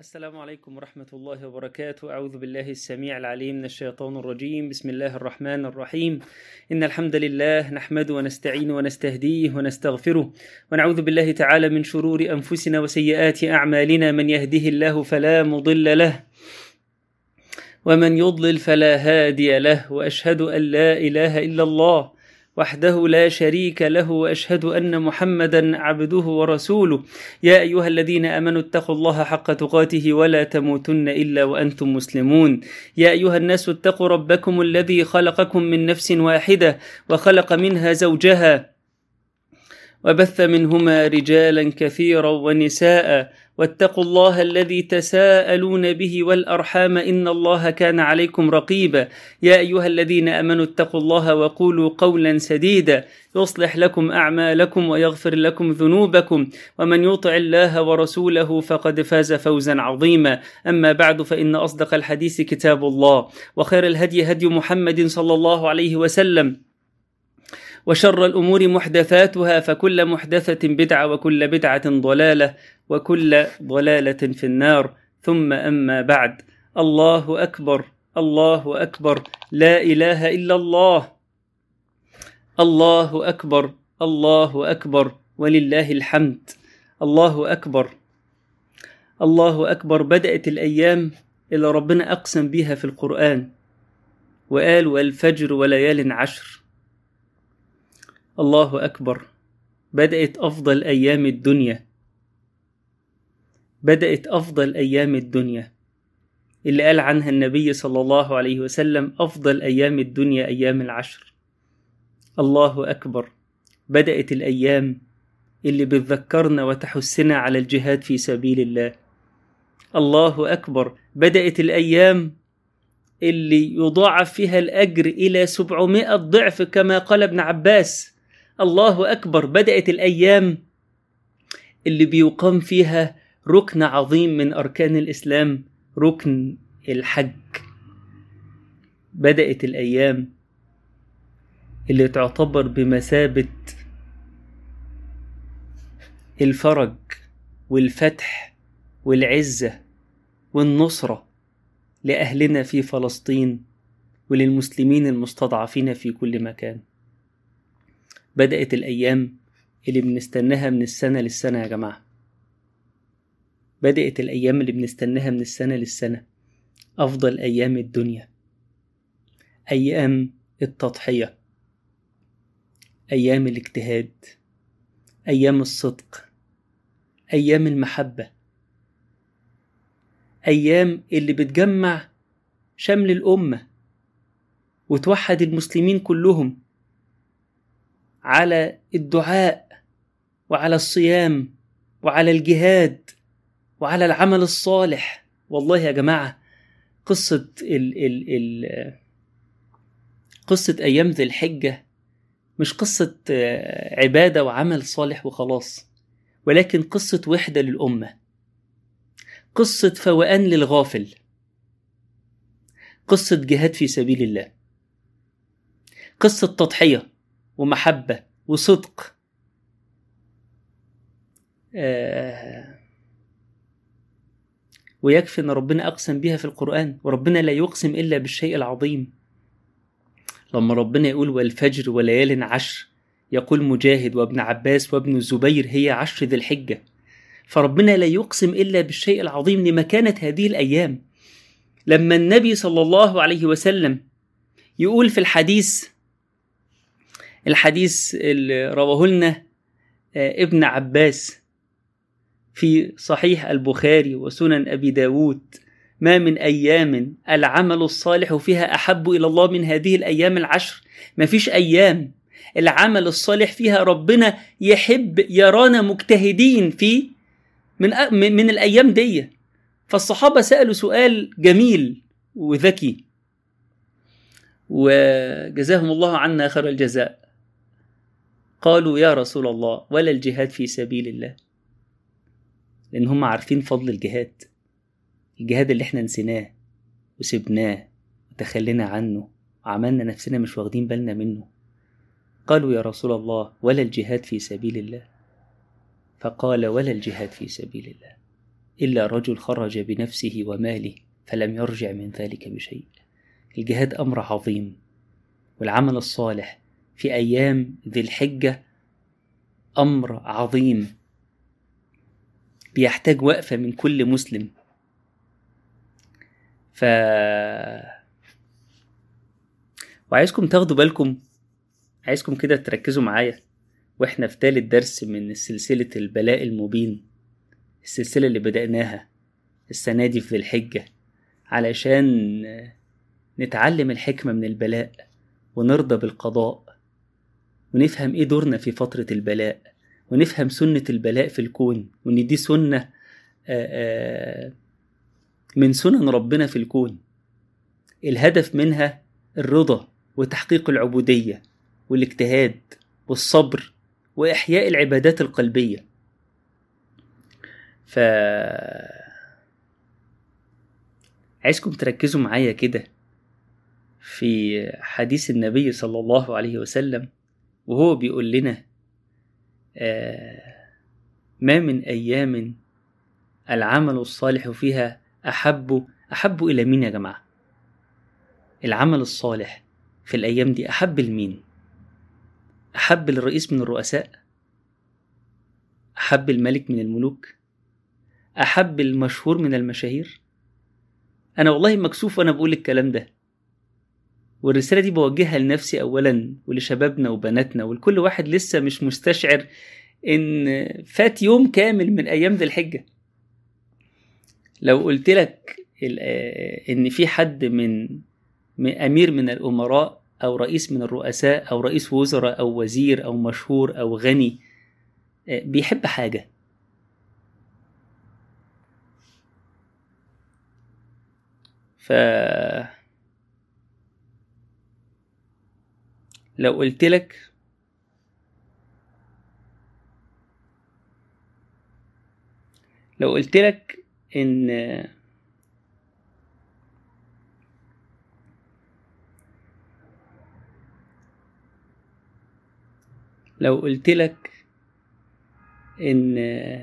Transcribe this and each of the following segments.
السلام عليكم ورحمة الله وبركاته أعوذ بالله السميع العليم من الشيطان الرجيم بسم الله الرحمن الرحيم إن الحمد لله نحمده ونستعين ونستهديه ونستغفره ونعوذ بالله تعالى من شرور أنفسنا وسيئات أعمالنا من يهده الله فلا مضل له ومن يضلل فلا هادي له وأشهد أن لا إله إلا الله وحده لا شريك له واشهد ان محمدا عبده ورسوله يا ايها الذين امنوا اتقوا الله حق تقاته ولا تموتن الا وانتم مسلمون يا ايها الناس اتقوا ربكم الذي خلقكم من نفس واحده وخلق منها زوجها وبث منهما رجالا كثيرا ونساء واتقوا الله الذي تساءلون به والارحام ان الله كان عليكم رقيبا يا ايها الذين امنوا اتقوا الله وقولوا قولا سديدا يصلح لكم اعمالكم ويغفر لكم ذنوبكم ومن يطع الله ورسوله فقد فاز فوزا عظيما اما بعد فان اصدق الحديث كتاب الله وخير الهدي هدي محمد صلى الله عليه وسلم وشر الأمور محدثاتها فكل محدثة بدعة وكل بدعة ضلالة وكل ضلالة في النار ثم أما بعد الله أكبر الله أكبر لا إله إلا الله الله أكبر الله أكبر ولله الحمد الله أكبر الله أكبر بدأت الأيام اللي ربنا أقسم بها في القرآن وقال والفجر وليال عشر الله أكبر بدأت أفضل أيام الدنيا بدأت أفضل أيام الدنيا اللي قال عنها النبي صلى الله عليه وسلم أفضل أيام الدنيا أيام العشر الله أكبر بدأت الأيام اللي بتذكرنا وتحثنا على الجهاد في سبيل الله الله أكبر بدأت الأيام اللي يضاعف فيها الأجر إلى سبعمائة ضعف كما قال ابن عباس الله أكبر بدأت الأيام اللي بيقام فيها ركن عظيم من أركان الإسلام ركن الحج بدأت الأيام اللي تعتبر بمثابة الفرج والفتح والعزة والنصرة لأهلنا في فلسطين وللمسلمين المستضعفين في كل مكان بدأت الأيام اللي بنستناها من السنة للسنة يا جماعة بدأت الأيام اللي بنستناها من السنة للسنة أفضل أيام الدنيا أيام التضحية أيام الاجتهاد أيام الصدق أيام المحبة أيام اللي بتجمع شمل الأمة وتوحد المسلمين كلهم على الدعاء وعلى الصيام وعلى الجهاد وعلى العمل الصالح والله يا جماعة قصة ال ال ال قصة أيام ذي الحجة مش قصة عبادة وعمل صالح وخلاص ولكن قصة وحدة للأمة قصة فوقان للغافل قصة جهاد في سبيل الله قصة تضحية ومحبة وصدق آه ويكفي ان ربنا اقسم بها في القران وربنا لا يقسم الا بالشيء العظيم لما ربنا يقول والفجر وليال عشر يقول مجاهد وابن عباس وابن الزبير هي عشر ذي الحجه فربنا لا يقسم الا بالشيء العظيم لمكانه هذه الايام لما النبي صلى الله عليه وسلم يقول في الحديث الحديث اللي رواه لنا ابن عباس في صحيح البخاري وسنن أبي داود ما من أيام العمل الصالح فيها أحب إلى الله من هذه الأيام العشر ما فيش أيام العمل الصالح فيها ربنا يحب يرانا مجتهدين في من, من الأيام دي فالصحابة سألوا سؤال جميل وذكي وجزاهم الله عنا خير الجزاء قالوا يا رسول الله ولا الجهاد في سبيل الله لأن هم عارفين فضل الجهاد الجهاد اللي احنا نسيناه وسبناه وتخلينا عنه وعملنا نفسنا مش واخدين بالنا منه قالوا يا رسول الله ولا الجهاد في سبيل الله فقال ولا الجهاد في سبيل الله إلا رجل خرج بنفسه وماله فلم يرجع من ذلك بشيء الجهاد أمر عظيم والعمل الصالح في أيام ذي الحجة أمر عظيم بيحتاج وقفة من كل مسلم ف وعايزكم تاخدوا بالكم عايزكم كده تركزوا معايا واحنا في تالت درس من سلسلة البلاء المبين السلسلة اللي بدأناها السنة دي في ذي الحجة علشان نتعلم الحكمة من البلاء ونرضى بالقضاء ونفهم ايه دورنا في فترة البلاء ونفهم سنة البلاء في الكون وان دي سنة من سنن ربنا في الكون الهدف منها الرضا وتحقيق العبودية والاجتهاد والصبر وإحياء العبادات القلبية ف عايزكم تركزوا معايا كده في حديث النبي صلى الله عليه وسلم وهو بيقول لنا آه ما من أيام العمل الصالح فيها أحب أحب إلى مين يا جماعة؟ العمل الصالح في الأيام دي أحب لمين؟ أحب للرئيس من الرؤساء؟ أحب الملك من الملوك؟ أحب المشهور من المشاهير؟ أنا والله مكسوف وأنا بقول الكلام ده والرسالة دي بوجهها لنفسي أولا ولشبابنا وبناتنا ولكل واحد لسه مش مستشعر إن فات يوم كامل من أيام ذي الحجة لو قلت لك إن في حد من أمير من الأمراء أو رئيس من الرؤساء أو رئيس وزراء أو وزير أو مشهور أو غني بيحب حاجة ف لو قلت لك لو قلت لك ان لو قلت لك ان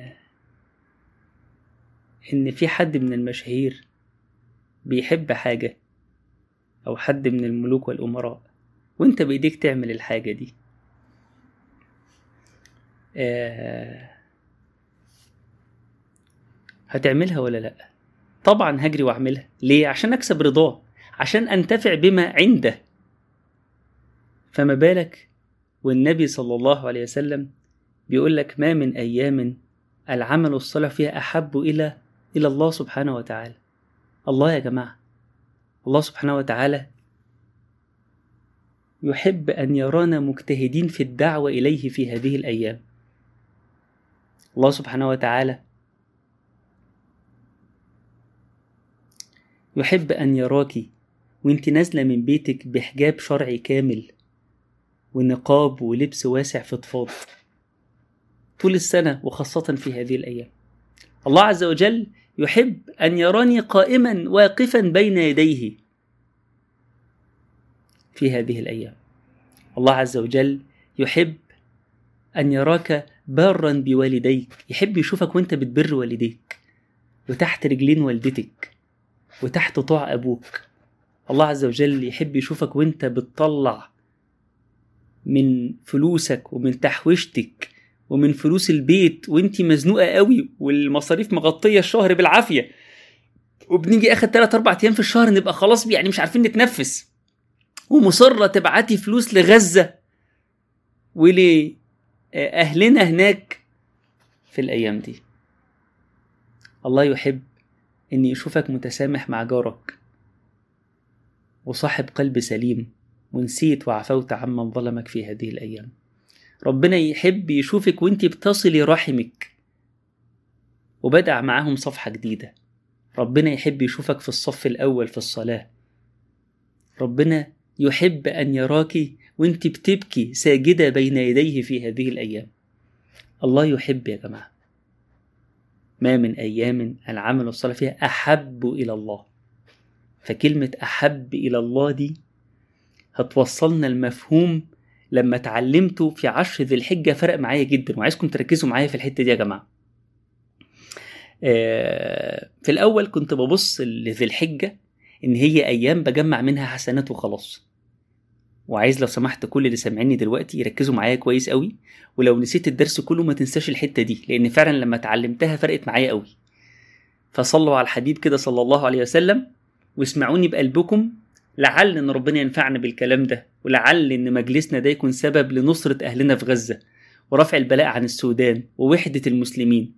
ان في حد من المشاهير بيحب حاجه او حد من الملوك والامراء وانت بايديك تعمل الحاجة دي آه هتعملها ولا لا طبعا هجري واعملها ليه عشان اكسب رضاه عشان انتفع بما عنده فما بالك والنبي صلى الله عليه وسلم بيقول لك ما من ايام العمل الصالح فيها احب الى الى الله سبحانه وتعالى الله يا جماعه الله سبحانه وتعالى يحب أن يرانا مجتهدين في الدعوة إليه في هذه الأيام. الله سبحانه وتعالى يحب أن يراك وانت نازلة من بيتك بحجاب شرعي كامل ونقاب ولبس واسع فضفاض طول السنة وخاصة في هذه الأيام. الله عز وجل يحب أن يراني قائما واقفا بين يديه في هذه الايام الله عز وجل يحب ان يراك بارا بوالديك يحب يشوفك وانت بتبر والديك وتحت رجلين والدتك وتحت طاع ابوك الله عز وجل يحب يشوفك وانت بتطلع من فلوسك ومن تحويشتك ومن فلوس البيت وانت مزنوقه قوي والمصاريف مغطيه الشهر بالعافيه وبنيجي اخر 3 4 ايام في الشهر نبقى خلاص يعني مش عارفين نتنفس ومصرة تبعتي فلوس لغزة ولأهلنا هناك في الأيام دي الله يحب أن يشوفك متسامح مع جارك وصاحب قلب سليم ونسيت وعفوت عمن ظلمك في هذه الأيام ربنا يحب يشوفك وانت بتصلي رحمك وبدأ معاهم صفحة جديدة ربنا يحب يشوفك في الصف الأول في الصلاة ربنا يحب أن يراك وانت بتبكي ساجدة بين يديه في هذه الأيام الله يحب يا جماعة ما من أيام العمل الصالح فيها أحب إلى الله فكلمة أحب إلى الله دي هتوصلنا المفهوم لما اتعلمته في عشر ذي الحجة فرق معايا جدا وعايزكم تركزوا معايا في الحتة دي يا جماعة آه، في الاول كنت ببص لذي الحجه ان هي ايام بجمع منها حسنات وخلاص وعايز لو سمحت كل اللي سامعيني دلوقتي يركزوا معايا كويس قوي ولو نسيت الدرس كله ما تنساش الحته دي لان فعلا لما اتعلمتها فرقت معايا قوي فصلوا على الحبيب كده صلى الله عليه وسلم واسمعوني بقلبكم لعل ان ربنا ينفعنا بالكلام ده ولعل ان مجلسنا ده يكون سبب لنصرة اهلنا في غزة ورفع البلاء عن السودان ووحدة المسلمين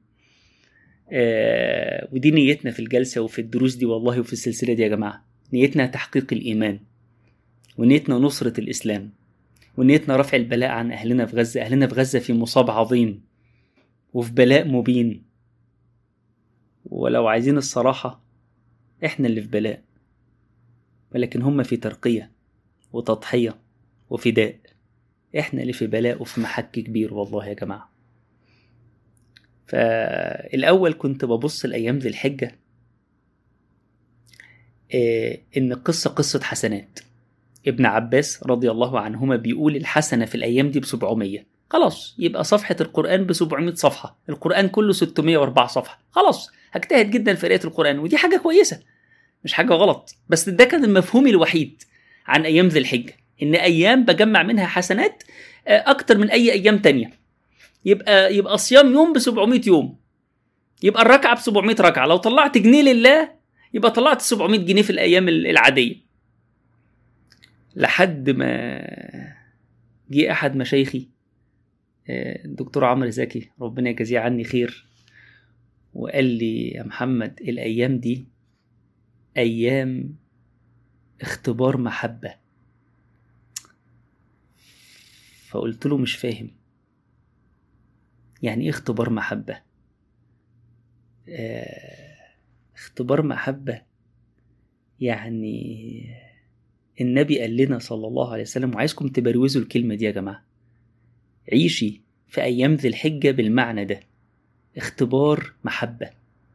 آه ودي نيتنا في الجلسة وفي الدروس دي والله وفي السلسلة دي يا جماعة نيتنا تحقيق الإيمان ونيتنا نصرة الإسلام ونيتنا رفع البلاء عن أهلنا في غزة أهلنا في غزة في مصاب عظيم وفي بلاء مبين ولو عايزين الصراحة إحنا اللي في بلاء ولكن هم في ترقية وتضحية وفداء إحنا اللي في بلاء وفي محك كبير والله يا جماعة فالأول كنت ببص الأيام ذي الحجة إيه إن القصة قصة حسنات ابن عباس رضي الله عنهما بيقول الحسنة في الأيام دي بسبعمية خلاص يبقى صفحة القرآن بسبعمية صفحة القرآن كله 604 صفحة خلاص هجتهد جدا في قراءة القرآن ودي حاجة كويسة مش حاجة غلط بس ده كان المفهوم الوحيد عن أيام ذي الحجة إن أيام بجمع منها حسنات أكتر من أي أيام تانية يبقى يبقى صيام يوم ب 700 يوم يبقى الركعة ب 700 ركعة لو طلعت جنيه لله يبقى طلعت 700 جنيه في الأيام العادية لحد ما جه أحد مشايخي الدكتور عمرو زكي ربنا يجازيه عني خير وقال لي يا محمد الأيام دي أيام اختبار محبة فقلت له مش فاهم يعني ايه اختبار محبة اه اختبار محبة يعني النبي قال لنا صلى الله عليه وسلم وعايزكم تبروزوا الكلمة دي يا جماعة عيشي في أيام ذي الحجة بالمعنى ده اختبار محبة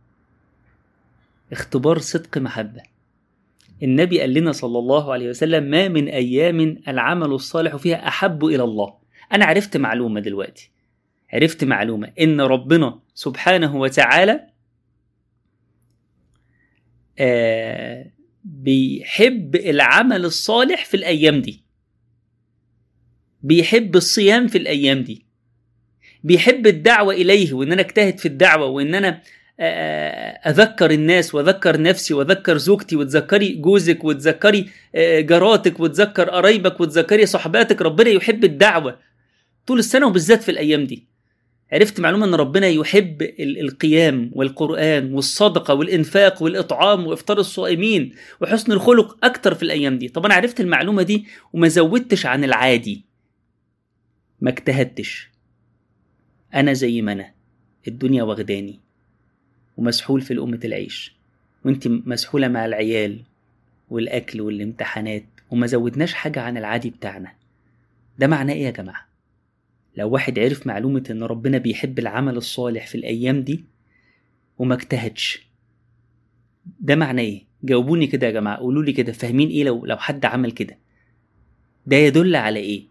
اختبار صدق محبة النبي قال لنا صلى الله عليه وسلم ما من أيام العمل الصالح فيها أحب إلى الله أنا عرفت معلومة دلوقتي عرفت معلومة إن ربنا سبحانه وتعالى آه بيحب العمل الصالح في الأيام دي بيحب الصيام في الأيام دي بيحب الدعوة إليه وإن أنا أجتهد في الدعوة وإن أنا اذكر الناس واذكر نفسي واذكر زوجتي وتذكري جوزك وتذكري جاراتك وتذكر قرايبك وتذكري صحباتك ربنا يحب الدعوه طول السنه وبالذات في الايام دي عرفت معلومه ان ربنا يحب القيام والقران والصدقه والانفاق والاطعام وافطار الصائمين وحسن الخلق اكتر في الايام دي طب انا عرفت المعلومه دي وما زودتش عن العادي ما اجتهدتش انا زي ما انا الدنيا واخداني ومسحول في لقمة العيش وانت مسحولة مع العيال والأكل والامتحانات وما زودناش حاجة عن العادي بتاعنا ده معناه ايه يا جماعة؟ لو واحد عرف معلومة ان ربنا بيحب العمل الصالح في الأيام دي وما اجتهدش ده معناه ايه؟ جاوبوني كده يا جماعة قولوا لي كده فاهمين ايه لو لو حد عمل كده ده يدل على ايه؟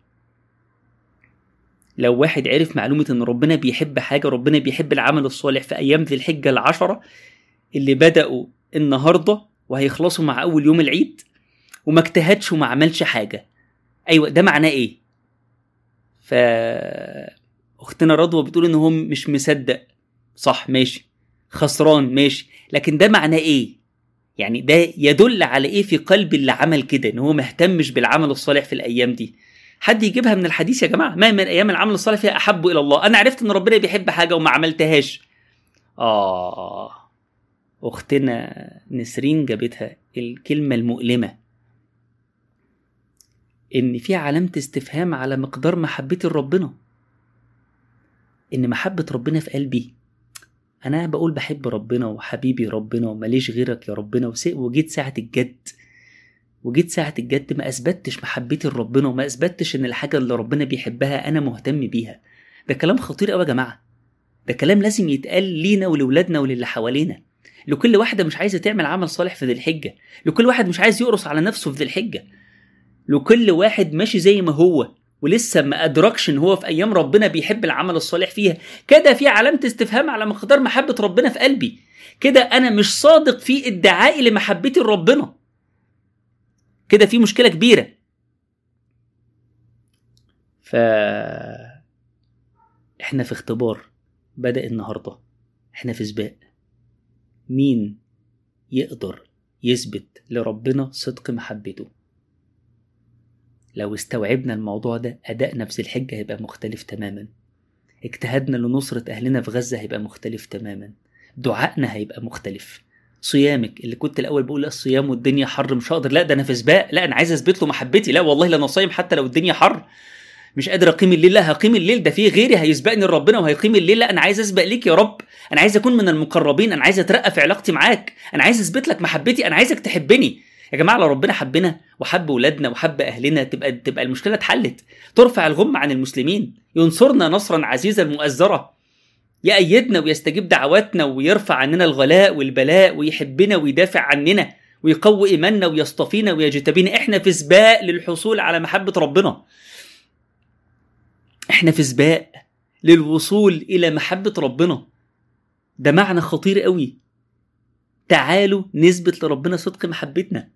لو واحد عرف معلومة إن ربنا بيحب حاجة ربنا بيحب العمل الصالح في أيام ذي الحجة العشرة اللي بدأوا النهاردة وهيخلصوا مع أول يوم العيد وما اجتهدش وما عملش حاجة أيوة ده معناه إيه؟ ف أختنا رضوى بتقول إن هو مش مصدق صح ماشي خسران ماشي لكن ده معناه إيه؟ يعني ده يدل على إيه في قلب اللي عمل كده إن هو مهتمش بالعمل الصالح في الأيام دي حد يجيبها من الحديث يا جماعه ما من ايام العمل الصالح فيها احب الى الله انا عرفت ان ربنا بيحب حاجه وما عملتهاش اه اختنا نسرين جابتها الكلمه المؤلمه ان في علامه استفهام على مقدار محبتي لربنا ان محبه ربنا في قلبي انا بقول بحب ربنا وحبيبي ربنا وماليش غيرك يا ربنا وجيت ساعه الجد وجيت ساعة الجد ما أثبتش محبتي لربنا وما أثبتش إن الحاجة اللي ربنا بيحبها أنا مهتم بيها ده كلام خطير أوي يا جماعة ده كلام لازم يتقال لينا ولولادنا وللي حوالينا لكل واحدة مش عايزة تعمل عمل صالح في ذي الحجة لكل واحد مش عايز يقرص على نفسه في ذي الحجة لكل واحد ماشي زي ما هو ولسه ما ادركش ان هو في ايام ربنا بيحب العمل الصالح فيها كده في علامه استفهام على مقدار محبه ربنا في قلبي كده انا مش صادق في ادعائي لمحبتي لربنا كده في مشكله كبيره ف احنا في اختبار بدا النهارده احنا في سباق مين يقدر يثبت لربنا صدق محبته لو استوعبنا الموضوع ده أدائنا في ذي الحجة هيبقى مختلف تماما اجتهادنا لنصرة أهلنا في غزة هيبقى مختلف تماما دعائنا هيبقى مختلف صيامك اللي كنت الاول بقول لا الصيام والدنيا حر مش هقدر لا ده انا في سباق لا انا عايز اثبت له محبتي لا والله لا انا صايم حتى لو الدنيا حر مش قادر اقيم الليل لا هقيم الليل ده في غيري هيسبقني لربنا وهيقيم الليل لا انا عايز اسبق ليك يا رب انا عايز اكون من المقربين انا عايز اترقى في علاقتي معاك انا عايز اثبت لك محبتي انا عايزك تحبني يا جماعه لو ربنا حبنا وحب ولادنا وحب اهلنا تبقى تبقى المشكله اتحلت ترفع الغمه عن المسلمين ينصرنا نصرا عزيزا مؤزرا يأيدنا ويستجيب دعواتنا ويرفع عننا الغلاء والبلاء ويحبنا ويدافع عننا ويقوي ايماننا ويصطفينا ويجتبينا احنا في سباق للحصول على محبه ربنا احنا في سباق للوصول الى محبه ربنا ده معنى خطير قوي تعالوا نثبت لربنا صدق محبتنا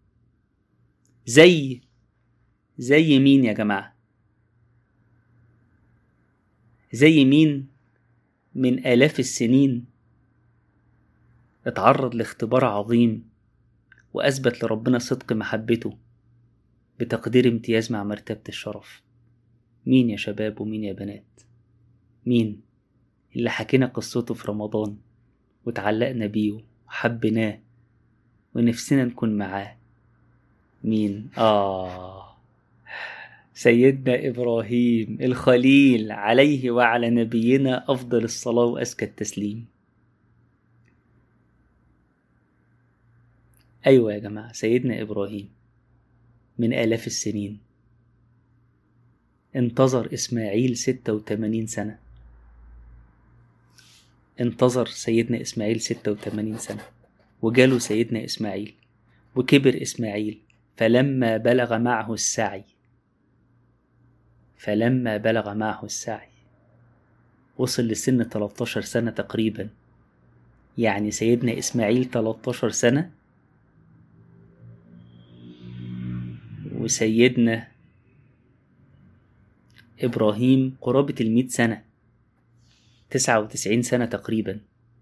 زي زي مين يا جماعه زي مين من آلاف السنين اتعرض لاختبار عظيم وأثبت لربنا صدق محبته بتقدير امتياز مع مرتبة الشرف مين يا شباب ومين يا بنات مين اللي حكينا قصته في رمضان وتعلقنا بيه وحبيناه ونفسنا نكون معاه مين آه سيدنا إبراهيم الخليل عليه وعلى نبينا أفضل الصلاة وأزكى التسليم أيوة يا جماعة سيدنا إبراهيم من آلاف السنين انتظر إسماعيل ستة وتمانين سنة انتظر سيدنا إسماعيل ستة وتمانين سنة وجاله سيدنا إسماعيل وكبر إسماعيل فلما بلغ معه السعي فلما بلغ معه السعي وصل لسن 13 سنة تقريبا يعني سيدنا إسماعيل 13 سنة وسيدنا إبراهيم قرابة المئة سنة تسعة وتسعين سنة تقريبا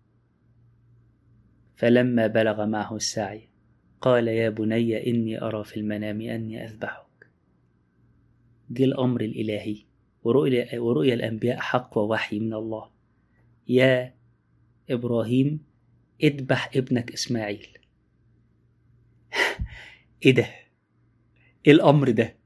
فلما بلغ معه السعي قال يا بني إني أرى في المنام أني أذبحك جه الأمر الإلهي ورؤيا, ورؤيا الأنبياء حق ووحي من الله يا إبراهيم اذبح ابنك إسماعيل إيه ده؟ إيه الأمر ده؟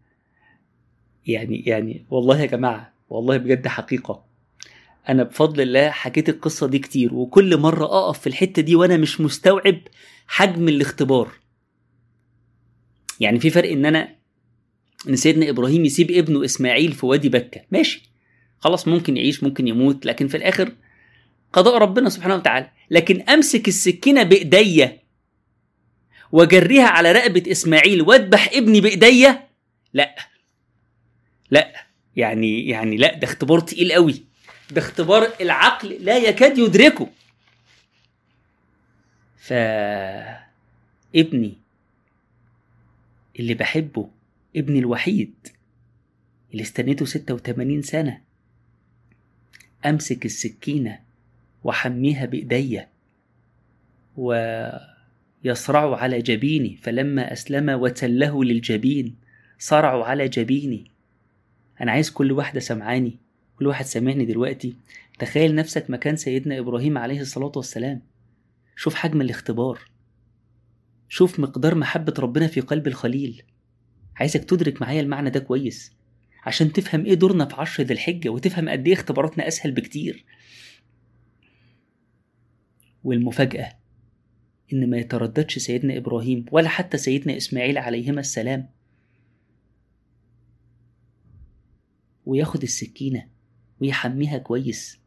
يعني يعني والله يا جماعة والله بجد حقيقة أنا بفضل الله حكيت القصة دي كتير وكل مرة أقف في الحتة دي وأنا مش مستوعب حجم الاختبار يعني في فرق إن أنا ان سيدنا ابراهيم يسيب ابنه اسماعيل في وادي بكه ماشي خلاص ممكن يعيش ممكن يموت لكن في الاخر قضاء ربنا سبحانه وتعالى لكن امسك السكينه بايديا واجريها على رقبه اسماعيل واذبح ابني بايديا لا لا يعني يعني لا ده اختبار تقيل قوي ده اختبار العقل لا يكاد يدركه ف ابني اللي بحبه ابني الوحيد اللي استنيته ستة وتمانين سنة أمسك السكينة وحميها بإيديا ويصرع على جبيني فلما أسلم وتله للجبين صرعوا على جبيني أنا عايز كل واحدة سمعاني كل واحد سامعني دلوقتي تخيل نفسك مكان سيدنا إبراهيم عليه الصلاة والسلام شوف حجم الاختبار شوف مقدار محبة ربنا في قلب الخليل عايزك تدرك معايا المعنى ده كويس عشان تفهم ايه دورنا في عشر ذي الحجة وتفهم قد ايه اختباراتنا اسهل بكتير والمفاجأة إن ما يترددش سيدنا إبراهيم ولا حتى سيدنا إسماعيل عليهما السلام وياخد السكينة ويحميها كويس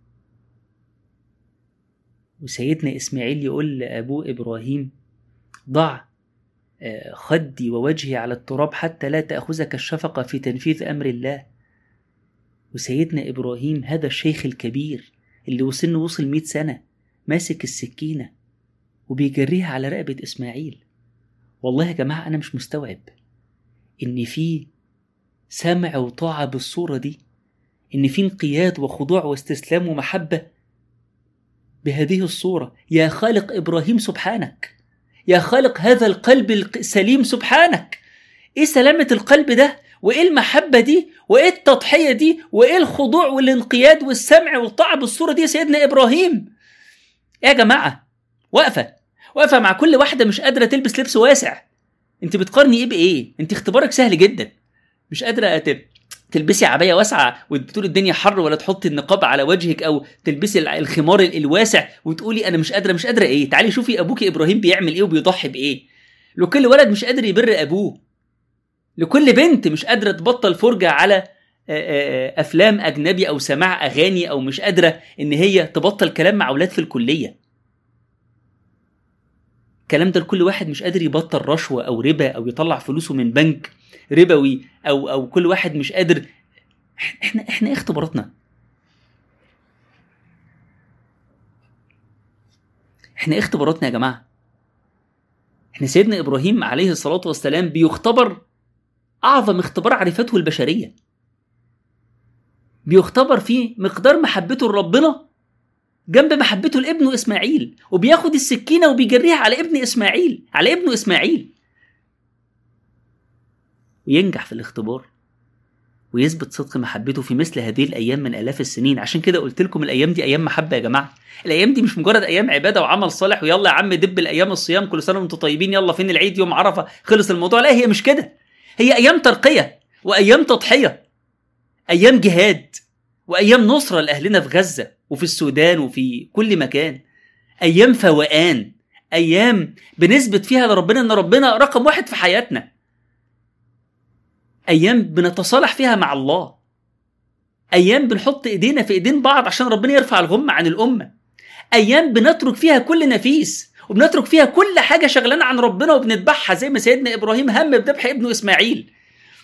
وسيدنا إسماعيل يقول لأبوه إبراهيم ضع آه، خدي ووجهي على التراب حتى لا تأخذك الشفقة في تنفيذ أمر الله وسيدنا إبراهيم هذا الشيخ الكبير اللي وسنه وصل مئة سنة ماسك السكينة وبيجريها على رقبة إسماعيل والله يا جماعة أنا مش مستوعب إن في سمع وطاعة بالصورة دي إن في انقياد وخضوع واستسلام ومحبة بهذه الصورة يا خالق إبراهيم سبحانك يا خالق هذا القلب السليم سبحانك إيه سلامة القلب ده وإيه المحبة دي وإيه التضحية دي وإيه الخضوع والانقياد والسمع والطاعة بالصورة دي يا سيدنا إبراهيم يا جماعة واقفة واقفة مع كل واحدة مش قادرة تلبس لبس واسع انت بتقارني ايه بايه انت اختبارك سهل جدا مش قادرة تلبسي عبايه واسعه وتقولي الدنيا حر ولا تحطي النقاب على وجهك او تلبسي الخمار الواسع وتقولي انا مش قادره مش قادره ايه تعالي شوفي ابوك ابراهيم بيعمل ايه وبيضحي بايه لكل ولد مش قادر يبر ابوه لكل بنت مش قادره تبطل فرجه على افلام اجنبي او سماع اغاني او مش قادره ان هي تبطل كلام مع اولاد في الكليه الكلام ده لكل واحد مش قادر يبطل رشوه او ربا او يطلع فلوسه من بنك ربوي او او كل واحد مش قادر احنا احنا ايه اختباراتنا احنا ايه اختباراتنا يا جماعه احنا سيدنا ابراهيم عليه الصلاه والسلام بيختبر اعظم اختبار عرفته البشريه بيختبر فيه مقدار محبته لربنا جنب محبته لابنه اسماعيل وبياخد السكينه وبيجريها على ابن اسماعيل على ابنه اسماعيل وينجح في الاختبار ويثبت صدق محبته في مثل هذه الايام من الاف السنين عشان كده قلت لكم الايام دي ايام محبه يا جماعه الايام دي مش مجرد ايام عباده وعمل صالح ويلا يا عم دب الايام الصيام كل سنه وانتم طيبين يلا فين العيد يوم عرفه خلص الموضوع لا هي مش كده هي ايام ترقيه وايام تضحيه ايام جهاد وايام نصره لاهلنا في غزه وفي السودان وفي كل مكان ايام فوقان ايام بنثبت فيها لربنا ان ربنا رقم واحد في حياتنا ايام بنتصالح فيها مع الله ايام بنحط ايدينا في ايدين بعض عشان ربنا يرفع الغمه عن الامه ايام بنترك فيها كل نفيس وبنترك فيها كل حاجه شغلانه عن ربنا وبنذبحها زي ما سيدنا ابراهيم هم بذبح ابنه اسماعيل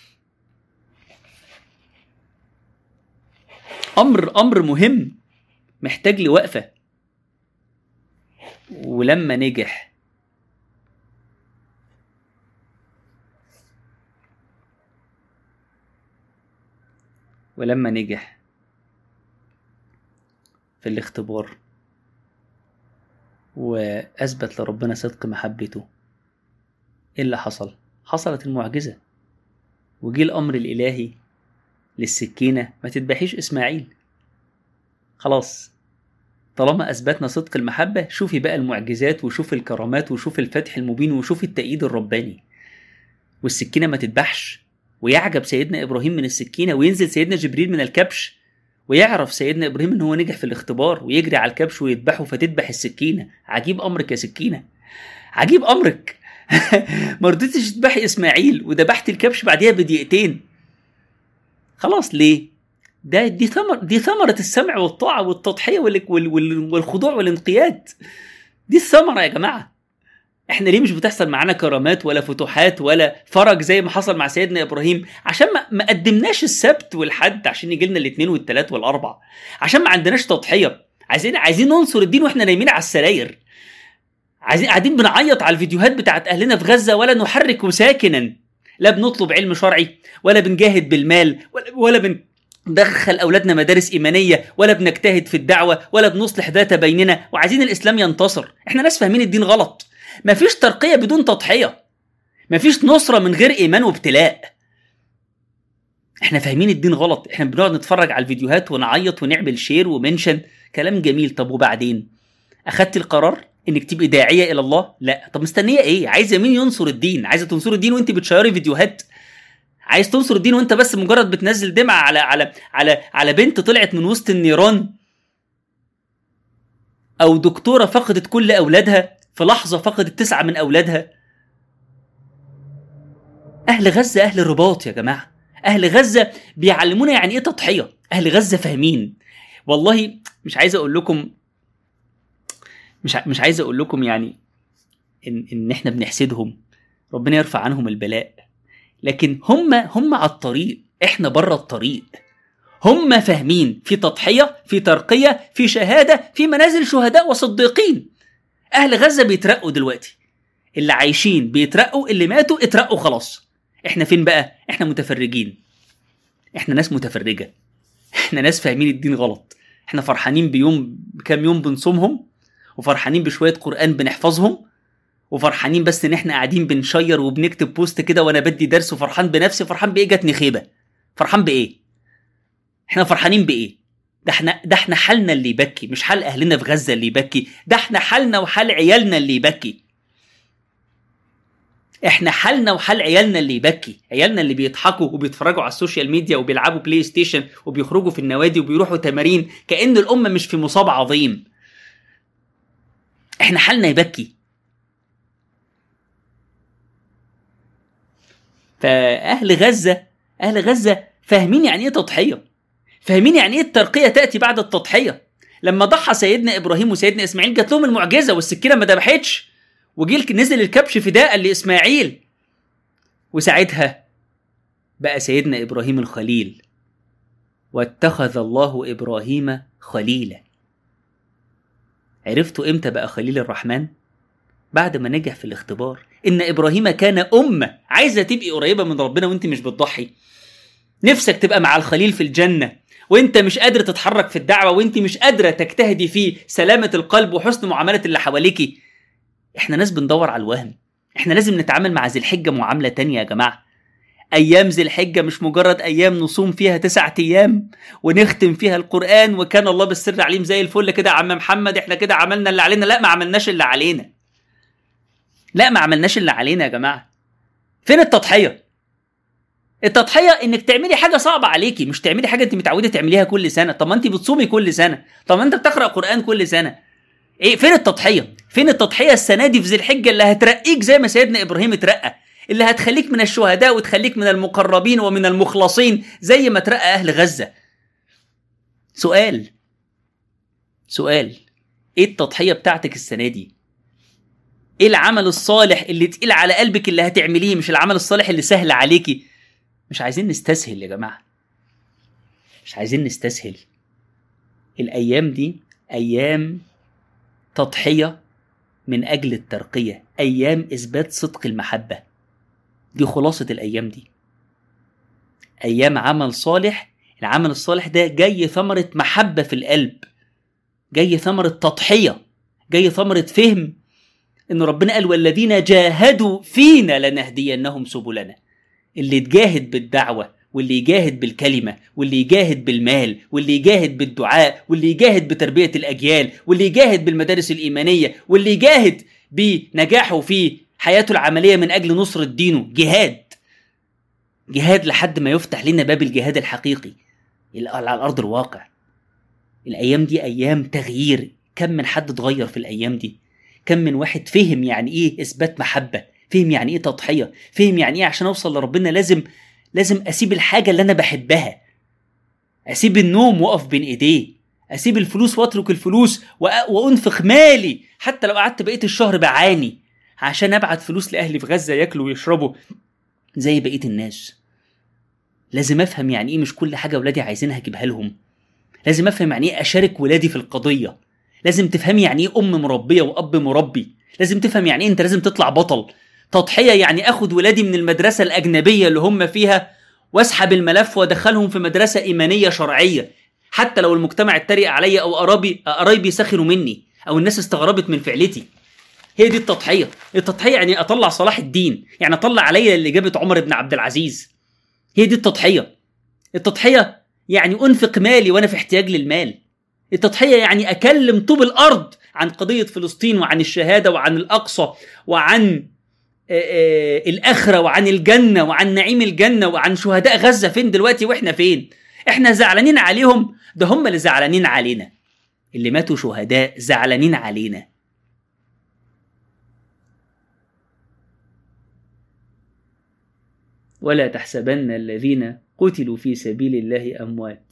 امر امر مهم محتاج لوقفه ولما نجح ولما نجح في الاختبار وأثبت لربنا صدق محبته إيه اللي حصل؟ حصلت المعجزة وجي الأمر الإلهي للسكينة ما تذبحيش إسماعيل خلاص طالما أثبتنا صدق المحبة شوفي بقى المعجزات وشوفي الكرامات وشوفي الفتح المبين وشوفي التأييد الرباني والسكينة ما تذبحش ويعجب سيدنا ابراهيم من السكينه وينزل سيدنا جبريل من الكبش ويعرف سيدنا ابراهيم ان هو نجح في الاختبار ويجري على الكبش ويذبحه فتذبح السكينه عجيب امرك يا سكينه عجيب امرك ما رضيتش تذبحي اسماعيل وذبحتي الكبش بعديها بدقيقتين خلاص ليه ده دي ثمر دي ثمرة السمع والطاعة والتضحية والخضوع والانقياد دي الثمرة يا جماعة احنا ليه مش بتحصل معانا كرامات ولا فتوحات ولا فرج زي ما حصل مع سيدنا ابراهيم عشان ما, ما قدمناش السبت والحد عشان يجي لنا الاثنين والثلاث والاربع عشان ما عندناش تضحيه عايزين عايزين ننصر الدين واحنا نايمين على السراير عايزين قاعدين بنعيط على الفيديوهات بتاعت اهلنا في غزه ولا نحرك ساكنا لا بنطلب علم شرعي ولا بنجاهد بالمال ولا, ولا بن ندخل اولادنا مدارس ايمانيه ولا بنجتهد في الدعوه ولا بنصلح ذات بيننا وعايزين الاسلام ينتصر احنا ناس فاهمين الدين غلط مفيش ترقية بدون تضحية مفيش نصرة من غير إيمان وابتلاء احنا فاهمين الدين غلط احنا بنقعد نتفرج على الفيديوهات ونعيط ونعمل شير ومنشن كلام جميل طب وبعدين اخدت القرار انك تبقي داعيه الى الله لا طب مستنيه ايه عايزه مين ينصر الدين عايزه تنصر الدين وانت بتشيري فيديوهات عايز تنصر الدين وانت بس مجرد بتنزل دمعه على على على على بنت طلعت من وسط النيران او دكتوره فقدت كل اولادها في لحظة فقدت تسعة من أولادها أهل غزة أهل الرباط يا جماعة أهل غزة بيعلمونا يعني إيه تضحية أهل غزة فاهمين والله مش عايز أقول لكم مش مش عايز أقول لكم يعني إن إن إحنا بنحسدهم ربنا يرفع عنهم البلاء لكن هم هم على الطريق احنا بره الطريق هم فاهمين في تضحيه في ترقيه في شهاده في منازل شهداء وصديقين اهل غزه بيترقوا دلوقتي اللي عايشين بيترقوا اللي ماتوا اترقوا خلاص احنا فين بقى احنا متفرجين احنا ناس متفرجه احنا ناس فاهمين الدين غلط احنا فرحانين بيوم بكام يوم بنصومهم وفرحانين بشويه قران بنحفظهم وفرحانين بس ان احنا قاعدين بنشير وبنكتب بوست كده وانا بدي درس وفرحان بنفسي فرحان بايه جاتني خيبه فرحان بايه احنا فرحانين بايه ده احنا ده احنا حالنا اللي يبكي مش حال اهلنا في غزه اللي يبكي ده احنا حالنا وحال عيالنا اللي يبكي احنا حالنا وحال عيالنا اللي يبكي عيالنا اللي بيضحكوا وبيتفرجوا على السوشيال ميديا وبيلعبوا بلاي ستيشن وبيخرجوا في النوادي وبيروحوا تمارين كأن الأمة مش في مصاب عظيم احنا حالنا يبكي فأهل غزة أهل غزة فاهمين يعني إيه تضحية فاهمين يعني إيه الترقية تأتي بعد التضحية لما ضحى سيدنا إبراهيم وسيدنا إسماعيل جات لهم المعجزة والسكينة ما ذبحتش وجيل نزل الكبش فداء لإسماعيل وساعتها بقى سيدنا إبراهيم الخليل واتخذ الله إبراهيم خليلا عرفتوا إمتى بقى خليل الرحمن؟ بعد ما نجح في الاختبار إن إبراهيم كان أمة عايزة تبقي قريبة من ربنا وإنت مش بتضحي نفسك تبقى مع الخليل في الجنة وانت مش قادر تتحرك في الدعوة وانت مش قادرة تجتهدي في سلامة القلب وحسن معاملة اللي حواليكي احنا ناس بندور على الوهم احنا لازم نتعامل مع ذي الحجة معاملة تانية يا جماعة أيام ذي الحجة مش مجرد أيام نصوم فيها تسعة أيام ونختم فيها القرآن وكان الله بالسر عليم زي الفل كده يا عم محمد احنا كده عملنا اللي علينا لا ما عملناش اللي علينا لا ما عملناش اللي علينا يا جماعة فين التضحية؟ التضحية انك تعملي حاجة صعبة عليكي مش تعملي حاجة انت متعودة تعمليها كل سنة طب ما انت بتصومي كل سنة طب ما انت بتقرأ قرآن كل سنة ايه فين التضحيه فين التضحيه السنه دي في ذي الحجه اللي هترقيك زي ما سيدنا ابراهيم اترقى اللي هتخليك من الشهداء وتخليك من المقربين ومن المخلصين زي ما ترقى اهل غزه سؤال سؤال ايه التضحيه بتاعتك السنه دي ايه العمل الصالح اللي تقيل على قلبك اللي هتعمليه مش العمل الصالح اللي سهل عليكي مش عايزين نستسهل يا جماعه مش عايزين نستسهل الايام دي ايام تضحيه من اجل الترقيه ايام اثبات صدق المحبه دي خلاصه الايام دي ايام عمل صالح العمل الصالح ده جاي ثمره محبه في القلب جاي ثمره تضحيه جاي ثمره فهم ان ربنا قال والذين جاهدوا فينا لنهدينهم سبلنا اللي يتجاهد بالدعوه واللي يجاهد بالكلمة واللي يجاهد بالمال واللي يجاهد بالدعاء واللي يجاهد بتربية الأجيال واللي يجاهد بالمدارس الإيمانية واللي يجاهد بنجاحه في حياته العملية من أجل نصرة دينه جهاد جهاد لحد ما يفتح لنا باب الجهاد الحقيقي على الأرض الواقع الأيام دي أيام تغيير كم من حد اتغير في الأيام دي كم من واحد فهم يعني إيه إثبات محبة فهم يعني إيه تضحية فهم يعني إيه عشان أوصل لربنا لازم لازم اسيب الحاجه اللي انا بحبها اسيب النوم واقف بين ايديه اسيب الفلوس واترك الفلوس وانفق مالي حتى لو قعدت بقيه الشهر بعاني عشان ابعت فلوس لاهلي في غزه ياكلوا ويشربوا زي بقيه الناس لازم افهم يعني ايه مش كل حاجه ولادي عايزينها اجيبها لهم لازم افهم يعني ايه اشارك ولادي في القضيه لازم تفهمي يعني ايه ام مربيه واب مربي لازم تفهم يعني ايه انت لازم تطلع بطل تضحيه يعني اخد ولادي من المدرسه الاجنبيه اللي هم فيها واسحب الملف وادخلهم في مدرسه ايمانيه شرعيه حتى لو المجتمع اتريق عليا او قرايبي قرايبي سخروا مني او الناس استغربت من فعلتي هي دي التضحيه التضحيه يعني اطلع صلاح الدين يعني اطلع عليا اللي جابت عمر بن عبد العزيز هي دي التضحيه التضحيه يعني انفق مالي وانا في احتياج للمال التضحيه يعني اكلم طوب الارض عن قضيه فلسطين وعن الشهاده وعن الاقصى وعن الآخرة وعن الجنة وعن نعيم الجنة وعن شهداء غزة فين دلوقتي وإحنا فين إحنا زعلانين عليهم ده هم اللي زعلانين علينا اللي ماتوا شهداء زعلانين علينا ولا تحسبن الذين قتلوا في سبيل الله أموات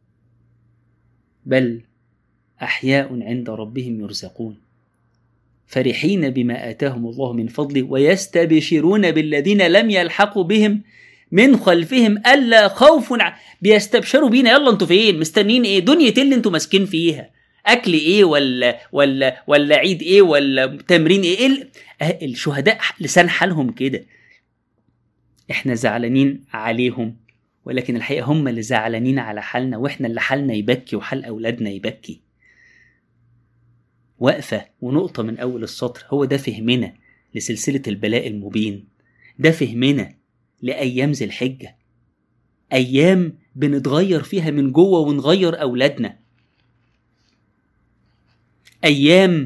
بل أحياء عند ربهم يرزقون فرحين بما آتاهم الله من فضله ويستبشرون بالذين لم يلحقوا بهم من خلفهم ألا خوف ع... بيستبشروا بينا يلا انتوا فين مستنيين ايه دنيا إيه اللي انتوا ماسكين فيها اكل ايه ولا ولا ولا عيد ايه ولا تمرين ايه, إيه ال... آه، الشهداء لسان حالهم كده احنا زعلانين عليهم ولكن الحقيقه هم اللي زعلانين على حالنا واحنا اللي حالنا يبكي وحال اولادنا يبكي وقفه ونقطه من اول السطر هو ده فهمنا لسلسله البلاء المبين ده فهمنا لايام ذي الحجه ايام بنتغير فيها من جوه ونغير اولادنا ايام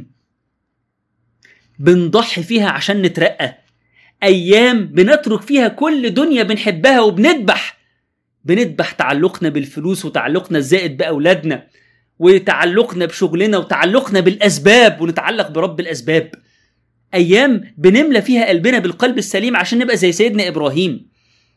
بنضحي فيها عشان نترقى ايام بنترك فيها كل دنيا بنحبها وبنذبح بنذبح تعلقنا بالفلوس وتعلقنا الزائد باولادنا وتعلقنا بشغلنا وتعلقنا بالاسباب ونتعلق برب الاسباب ايام بنملى فيها قلبنا بالقلب السليم عشان نبقى زي سيدنا ابراهيم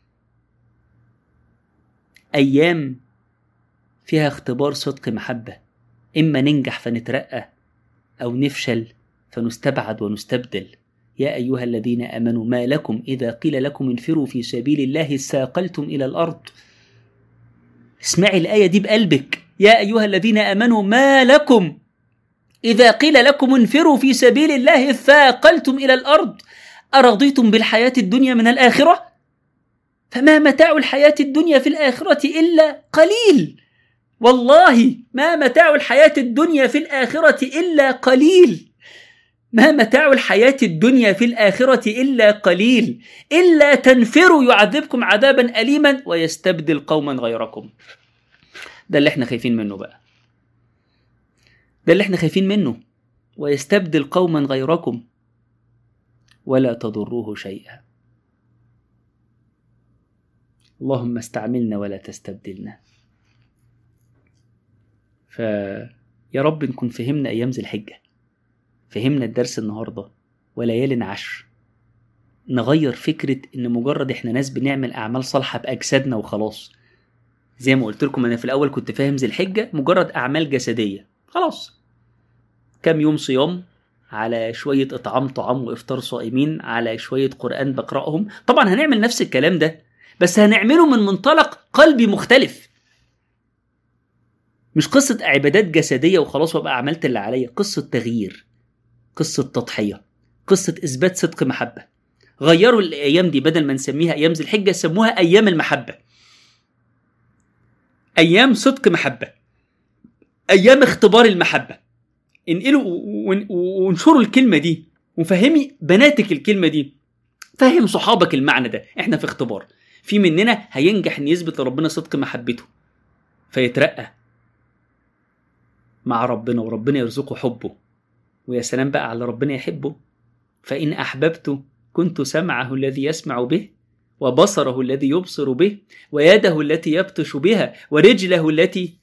ايام فيها اختبار صدق محبه اما ننجح فنترقى او نفشل فنستبعد ونستبدل يا ايها الذين امنوا ما لكم اذا قيل لكم انفروا في سبيل الله ساقلتم الى الارض اسمعي الايه دي بقلبك يا ايها الذين امنوا ما لكم اذا قيل لكم انفروا في سبيل الله ثاقلتم الى الارض ارضيتم بالحياه الدنيا من الاخره فما متاع الحياه الدنيا في الاخره الا قليل والله ما متاع الحياه الدنيا في الاخره الا قليل ما متاع الحياة الدنيا في الآخرة إلا قليل إلا تنفروا يعذبكم عذابا أليما ويستبدل قوما غيركم ده اللي احنا خايفين منه بقى ده اللي احنا خايفين منه ويستبدل قوما غيركم ولا تضروه شيئا اللهم استعملنا ولا تستبدلنا فيا رب نكون فهمنا أيام ذي الحجة فهمنا الدرس النهاردة وليال عشر نغير فكرة إن مجرد إحنا ناس بنعمل أعمال صالحة بأجسادنا وخلاص زي ما قلت لكم أنا في الأول كنت فاهم ذي الحجة مجرد أعمال جسدية خلاص كام يوم صيام على شوية إطعام طعام وإفطار صائمين على شوية قرآن بقرأهم طبعا هنعمل نفس الكلام ده بس هنعمله من منطلق قلبي مختلف مش قصة عبادات جسدية وخلاص وابقى عملت اللي عليا قصة تغيير قصة تضحية قصة إثبات صدق محبة غيروا الأيام دي بدل ما نسميها أيام ذي الحجة سموها أيام المحبة أيام صدق محبة أيام اختبار المحبة انقلوا وانشروا الكلمة دي وفهمي بناتك الكلمة دي فهم صحابك المعنى ده احنا في اختبار في مننا هينجح ان يثبت لربنا صدق محبته فيترقى مع ربنا وربنا يرزقه حبه ويا سلام بقى على ربنا يحبه فإن أحببت كنت سمعه الذي يسمع به وبصره الذي يبصر به ويده التي يبطش بها ورجله التي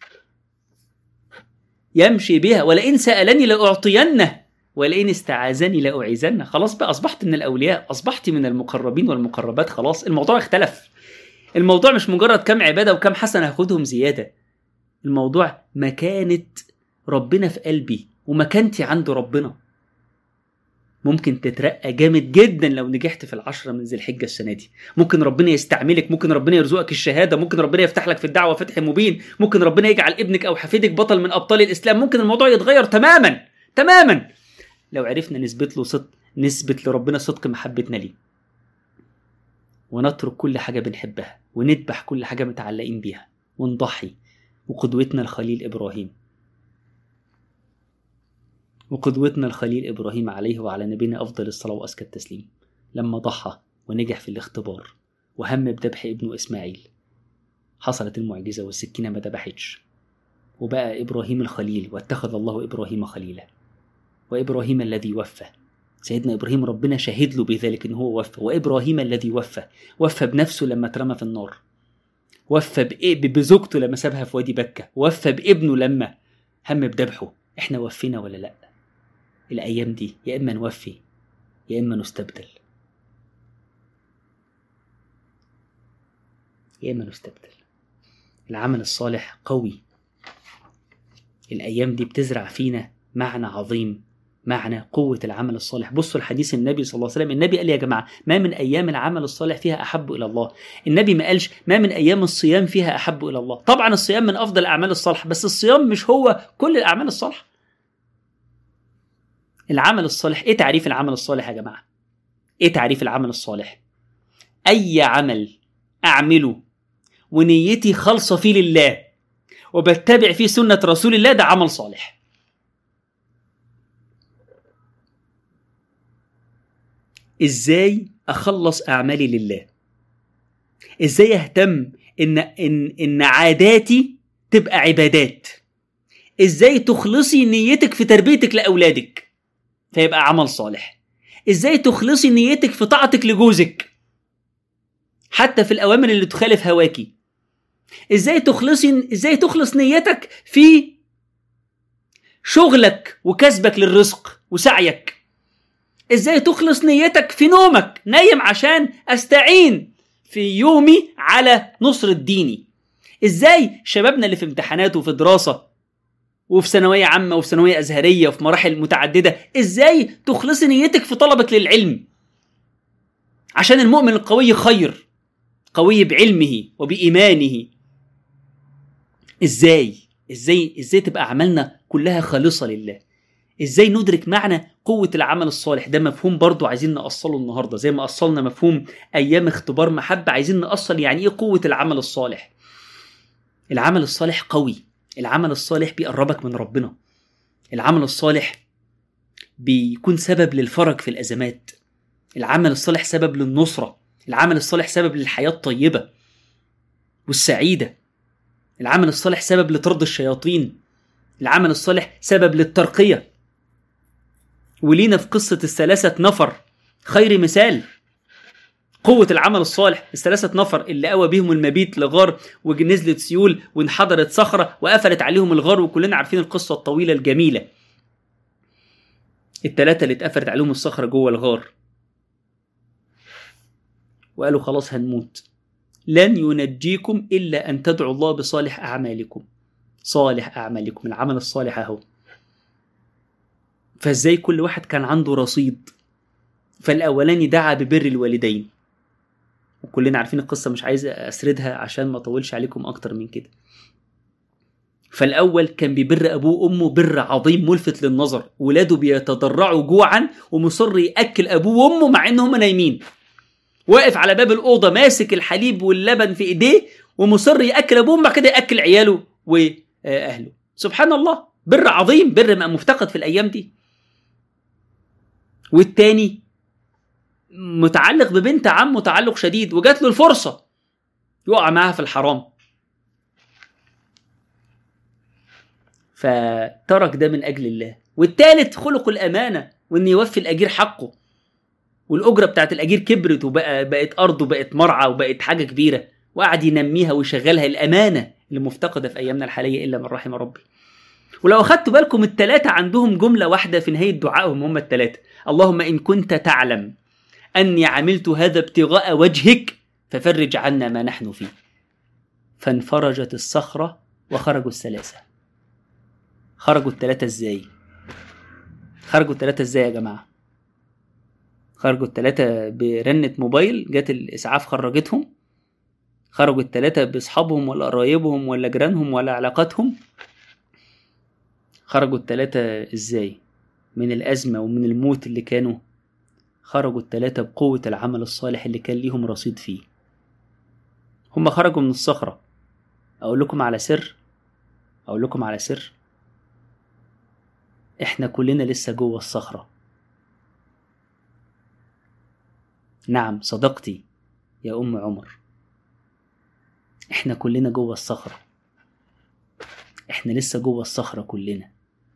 يمشي بها ولئن سألني لأعطينه ولئن استعاذني لأعيذنه خلاص بقى أصبحت من الأولياء أصبحت من المقربين والمقربات خلاص الموضوع اختلف الموضوع مش مجرد كم عبادة وكم حسنة هاخدهم زيادة الموضوع مكانة ربنا في قلبي ومكانتي عند ربنا ممكن تترقى جامد جدا لو نجحت في العشرة من ذي الحجة السنة دي ممكن ربنا يستعملك ممكن ربنا يرزقك الشهادة ممكن ربنا يفتح لك في الدعوة فتح مبين ممكن ربنا يجعل ابنك أو حفيدك بطل من أبطال الإسلام ممكن الموضوع يتغير تماما تماما لو عرفنا نثبت له صدق نثبت لربنا صدق محبتنا ليه ونترك كل حاجة بنحبها ونذبح كل حاجة متعلقين بيها ونضحي وقدوتنا الخليل إبراهيم وقدوتنا الخليل إبراهيم عليه وعلى نبينا أفضل الصلاة وأزكى التسليم لما ضحى ونجح في الاختبار وهم بذبح ابنه إسماعيل حصلت المعجزة والسكينة ما ذبحتش وبقى إبراهيم الخليل واتخذ الله إبراهيم خليلا وإبراهيم الذي وفى سيدنا إبراهيم ربنا شهد له بذلك إن هو وفى وإبراهيم الذي وفى وفى بنفسه لما اترمى في النار وفى بزوجته لما سابها في وادي بكة وفى بابنه لما هم بذبحه احنا وفينا ولا لأ الأيام دي يا إما نوفي يا إما نستبدل يا إما نستبدل العمل الصالح قوي الأيام دي بتزرع فينا معنى عظيم معنى قوة العمل الصالح بصوا الحديث النبي صلى الله عليه وسلم النبي قال يا جماعة ما من أيام العمل الصالح فيها أحب إلى الله النبي ما قالش ما من أيام الصيام فيها أحب إلى الله طبعا الصيام من أفضل الأعمال الصالحة بس الصيام مش هو كل الأعمال الصالحة العمل الصالح إيه تعريف العمل الصالح يا جماعة إيه تعريف العمل الصالح أي عمل أعمله ونيتي خالصة فيه لله وبتبع فيه سنة رسول الله ده عمل صالح ازاي اخلص اعمالي لله ازاي اهتم ان ان ان عاداتي تبقى عبادات ازاي تخلصي نيتك في تربيتك لاولادك فيبقى عمل صالح ازاي تخلصي نيتك في طاعتك لجوزك حتى في الاوامر اللي تخالف هواكي ازاي تخلصي ازاي تخلص نيتك في شغلك وكسبك للرزق وسعيك ازاي تخلص نيتك في نومك نايم عشان استعين في يومي على نصر ديني ازاي شبابنا اللي في امتحانات وفي دراسة وفي ثانوية عامة وفي ثانوية أزهرية وفي مراحل متعددة ازاي تخلصي نيتك في طلبك للعلم عشان المؤمن القوي خير قوي بعلمه وبإيمانه ازاي ازاي ازاي تبقى اعمالنا كلها خالصة لله ازاي ندرك معنى قوة العمل الصالح ده مفهوم برضو عايزين نأصله النهاردة زي ما أصلنا مفهوم أيام اختبار محبة عايزين نأصل يعني إيه قوة العمل الصالح العمل الصالح قوي العمل الصالح بيقربك من ربنا العمل الصالح بيكون سبب للفرج في الأزمات العمل الصالح سبب للنصرة العمل الصالح سبب للحياة الطيبة والسعيدة العمل الصالح سبب لطرد الشياطين العمل الصالح سبب للترقية ولينا في قصة الثلاثة نفر خير مثال قوة العمل الصالح الثلاثة نفر اللي قوى بيهم المبيت لغار ونزلت سيول وانحدرت صخرة وقفلت عليهم الغار وكلنا عارفين القصة الطويلة الجميلة التلاتة اللي اتقفلت عليهم الصخرة جوه الغار وقالوا خلاص هنموت لن ينجيكم إلا أن تدعوا الله بصالح أعمالكم صالح أعمالكم العمل الصالح أهو فازاي كل واحد كان عنده رصيد فالاولاني دعا ببر الوالدين وكلنا عارفين القصة مش عايز أسردها عشان ما أطولش عليكم أكتر من كده فالأول كان بيبر أبوه وأمه بر عظيم ملفت للنظر ولاده بيتضرعوا جوعا ومصر يأكل أبوه وأمه مع إن هم نايمين واقف على باب الأوضة ماسك الحليب واللبن في إيديه ومصر يأكل أبوه بعد كده يأكل عياله وأهله سبحان الله بر عظيم بر ما مفتقد في الأيام دي والتاني متعلق ببنت عمه تعلق شديد وجات له الفرصة يقع معاها في الحرام فترك ده من أجل الله والتالت خلق الأمانة وإن يوفي الأجير حقه والأجرة بتاعت الأجير كبرت وبقى بقت أرض وبقت مرعى وبقت حاجة كبيرة وقعد ينميها ويشغلها الأمانة اللي مفتقدة في أيامنا الحالية إلا من رحم ربي ولو أخدتوا بالكم التلاتة عندهم جملة واحدة في نهاية دعائهم هم التلاتة اللهم إن كنت تعلم أني عملت هذا ابتغاء وجهك ففرج عنا ما نحن فيه فانفرجت الصخرة وخرجوا الثلاثة خرجوا الثلاثة ازاي خرجوا الثلاثة ازاي يا جماعة خرجوا الثلاثة برنة موبايل جت الإسعاف خرجتهم خرجوا الثلاثة بأصحابهم ولا قرايبهم ولا جيرانهم ولا علاقاتهم خرجوا الثلاثة ازاي من الأزمة ومن الموت اللي كانوا خرجوا التلاتة بقوة العمل الصالح اللي كان ليهم رصيد فيه هم خرجوا من الصخرة أقول لكم على سر أقول لكم على سر إحنا كلنا لسه جوه الصخرة نعم صدقتي يا أم عمر إحنا كلنا جوه الصخرة إحنا لسه جوه الصخرة كلنا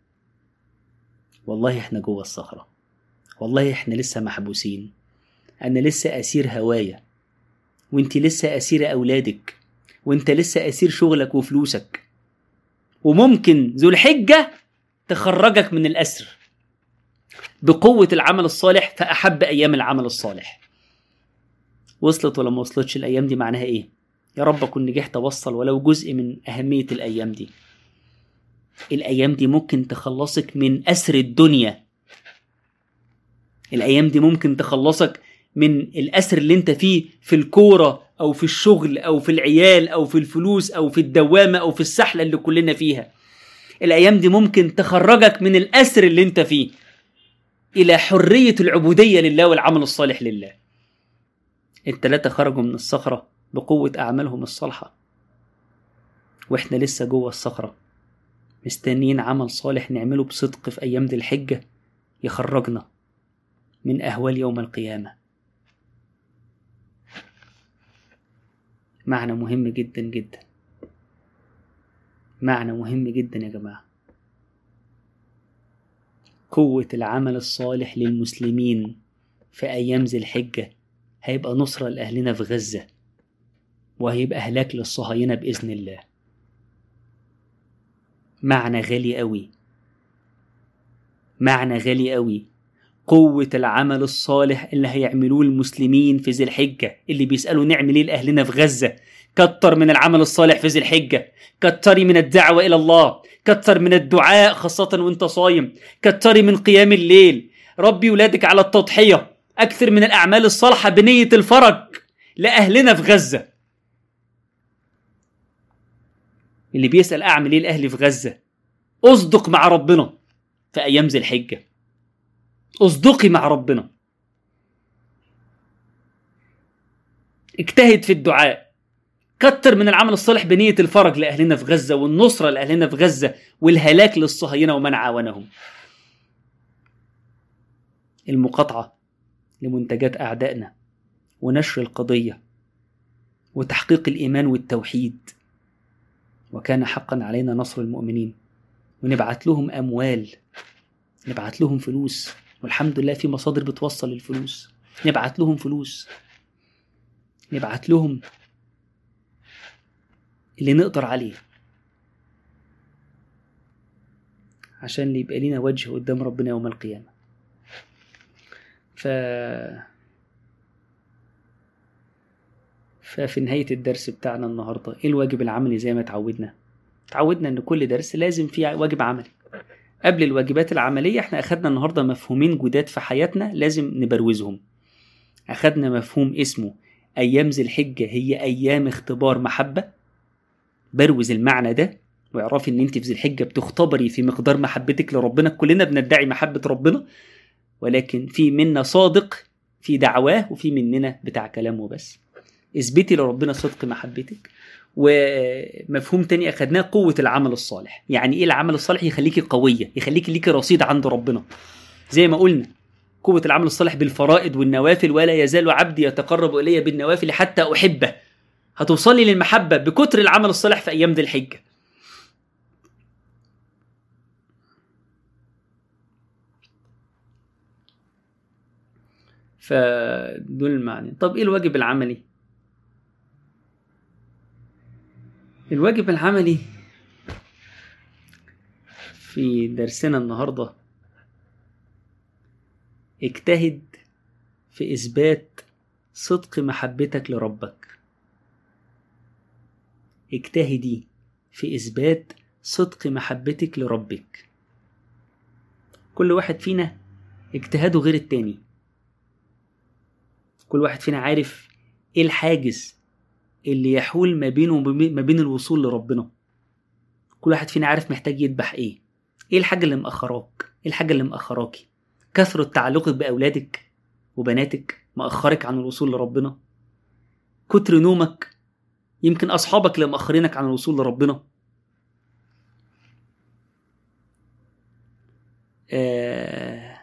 والله إحنا جوه الصخرة والله احنا لسه محبوسين انا لسه اسير هوايا وانت لسه اسير اولادك وانت لسه اسير شغلك وفلوسك وممكن ذو الحجة تخرجك من الأسر بقوة العمل الصالح فأحب أيام العمل الصالح وصلت ولا ما وصلتش الأيام دي معناها إيه؟ يا رب أكون نجحت أوصل ولو جزء من أهمية الأيام دي الأيام دي ممكن تخلصك من أسر الدنيا الايام دي ممكن تخلصك من الاسر اللي انت فيه في الكوره او في الشغل او في العيال او في الفلوس او في الدوامه او في السحله اللي كلنا فيها الايام دي ممكن تخرجك من الاسر اللي انت فيه الى حريه العبوديه لله والعمل الصالح لله التلاته خرجوا من الصخره بقوه اعمالهم الصالحه واحنا لسه جوه الصخره مستنيين عمل صالح نعمله بصدق في ايام ذي الحجه يخرجنا من اهوال يوم القيامه معنى مهم جدا جدا معنى مهم جدا يا جماعه قوه العمل الصالح للمسلمين في ايام ذي الحجه هيبقى نصره لاهلنا في غزه وهيبقى هلاك للصهاينه باذن الله معنى غالي قوي معنى غالي قوي قوة العمل الصالح اللي هيعملوه المسلمين في ذي الحجة اللي بيسألوا نعمل ايه لأهلنا في غزة كتر من العمل الصالح في ذي الحجة كتري من الدعوة إلى الله كتر من الدعاء خاصة وانت صايم كتري من قيام الليل ربي ولادك على التضحية أكثر من الأعمال الصالحة بنية الفرج لأهلنا في غزة اللي بيسأل أعمل إيه لأهلي في غزة أصدق مع ربنا في أيام ذي الحجة اصدقي مع ربنا اجتهد في الدعاء كتر من العمل الصالح بنية الفرج لأهلنا في غزة والنصرة لأهلنا في غزة والهلاك للصهاينة ومن عاونهم المقاطعة لمنتجات أعدائنا ونشر القضية وتحقيق الإيمان والتوحيد وكان حقا علينا نصر المؤمنين ونبعت لهم أموال نبعت لهم فلوس والحمد لله في مصادر بتوصل الفلوس نبعت لهم فلوس نبعت لهم اللي نقدر عليه عشان اللي يبقى لينا وجه قدام ربنا يوم القيامة ف ففي نهاية الدرس بتاعنا النهاردة ايه الواجب العملي زي ما اتعودنا اتعودنا ان كل درس لازم فيه واجب عملي قبل الواجبات العملية احنا أخدنا النهاردة مفهومين جداد في حياتنا لازم نبروزهم أخدنا مفهوم اسمه أيام ذي الحجة هي أيام اختبار محبة بروز المعنى ده واعرفي ان انت في ذي الحجة بتختبري في مقدار محبتك لربنا كلنا بندعي محبة ربنا ولكن في منا صادق في دعواه وفي مننا بتاع كلامه بس اثبتي لربنا صدق محبتك ومفهوم تاني اخدناه قوه العمل الصالح يعني ايه العمل الصالح يخليكي قويه يخليكي ليكي رصيد عند ربنا زي ما قلنا قوة العمل الصالح بالفرائض والنوافل ولا يزال عبدي يتقرب إلي بالنوافل حتى أحبه هتوصلي للمحبة بكتر العمل الصالح في أيام ذي الحجة فدول المعنى طب ايه الواجب العملي الواجب العملي في درسنا النهارده اجتهد في اثبات صدق محبتك لربك اجتهدي في اثبات صدق محبتك لربك كل واحد فينا اجتهاده غير التاني كل واحد فينا عارف ايه الحاجز اللي يحول ما بينه وما بين الوصول لربنا كل واحد فينا عارف محتاج يذبح ايه ايه الحاجه اللي مأخراك ايه الحاجه اللي مأخراكي كثرة تعلقك بأولادك وبناتك مأخرك عن الوصول لربنا كتر نومك يمكن أصحابك اللي مأخرينك عن الوصول لربنا آه